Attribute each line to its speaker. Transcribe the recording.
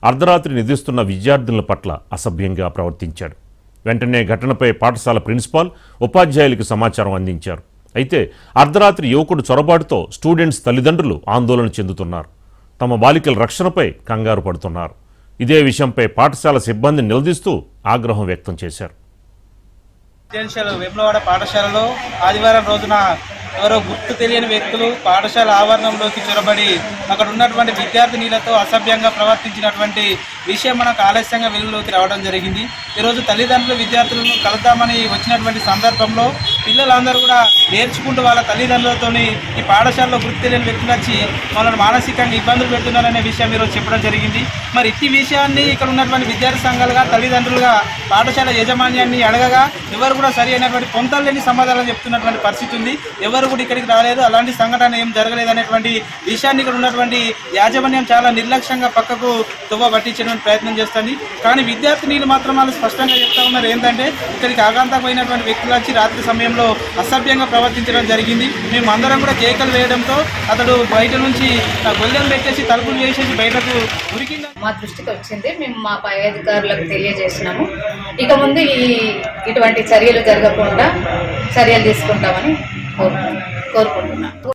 Speaker 1: అర్ధరాత్రి నిద్రిస్తున్న విద్యార్థుల పట్ల అసభ్యంగా ప్రవర్తించాడు వెంటనే ఘటనపై పాఠశాల ప్రిన్సిపాల్ ఉపాధ్యాయులకు సమాచారం అందించారు అయితే అర్ధరాత్రి యువకుడు చొరబాటుతో స్టూడెంట్స్ తల్లిదండ్రులు ఆందోళన చెందుతున్నారు తమ బాలికల రక్షణపై కంగారు పడుతున్నారు ఇదే విషయంపై పాఠశాల సిబ్బందిని నిలదీస్తూ ఆగ్రహం వ్యక్తం చేశారు
Speaker 2: రెసిడెన్షియల్ వేములవాడ పాఠశాలలో ఆదివారం రోజున ఎవరో గుర్తు తెలియని వ్యక్తులు పాఠశాల ఆవరణంలోకి చొరబడి అక్కడ ఉన్నటువంటి విద్యార్థినీలతో అసభ్యంగా ప్రవర్తించినటువంటి విషయం మనకు ఆలస్యంగా వెలుగులోకి రావడం జరిగింది ఈరోజు తల్లిదండ్రులు విద్యార్థులను కలుద్దామని వచ్చినటువంటి సందర్భంలో పిల్లలందరూ కూడా నేర్చుకుంటూ వాళ్ళ తల్లిదండ్రులతోని ఈ పాఠశాలలో గుర్తు తెలియని వ్యక్తులు వచ్చి మనల్ని మానసికంగా ఇబ్బందులు పెడుతున్నారనే విషయం ఈరోజు చెప్పడం జరిగింది మరి ఇట్టి విషయాన్ని ఇక్కడ ఉన్నటువంటి విద్యార్థి సంఘాలుగా తల్లిదండ్రులుగా పాఠశాల యాజమాన్యాన్ని అడగగా ఎవరు కూడా సరి అయినటువంటి పొంతలు లేని సమాధానం చెప్తున్నటువంటి పరిస్థితి ఉంది ఎవరు కూడా ఇక్కడికి రాలేదు అలాంటి సంఘటన ఏం జరగలేదు అనేటువంటి విషయాన్ని ఇక్కడ ఉన్నటువంటి యాజమాన్యం చాలా నిర్లక్ష్యంగా పక్కకు తువ్వ పట్టించేటువంటి ప్రయత్నం చేస్తుంది కానీ విద్యార్థినీలు మాత్రం వాళ్ళు స్పష్టంగా చెప్తా ఉన్నారు ఏంటంటే ఇక్కడికి ఆగాంతపోయినటువంటి వ్యక్తులు వచ్చి రాత్రి సమయంలో అసభ్యంగా ప్రవర్తించడం జరిగింది మేము అందరం కూడా కేకలు వేయడంతో అతడు బయట నుంచి ఆ గొల్లెం పెట్టేసి తలుపులు వేసేసి బయటకు ఉరికింది
Speaker 3: మా దృష్టికి వచ్చింది మేము మా పై అధికారులకు తెలియజేసినాము ఇక ముందు ఈ ఇటువంటి చర్యలు జరగకుండా చర్యలు తీసుకుంటామని కోరుకుంటున్నాం కోరుకుంటున్నాం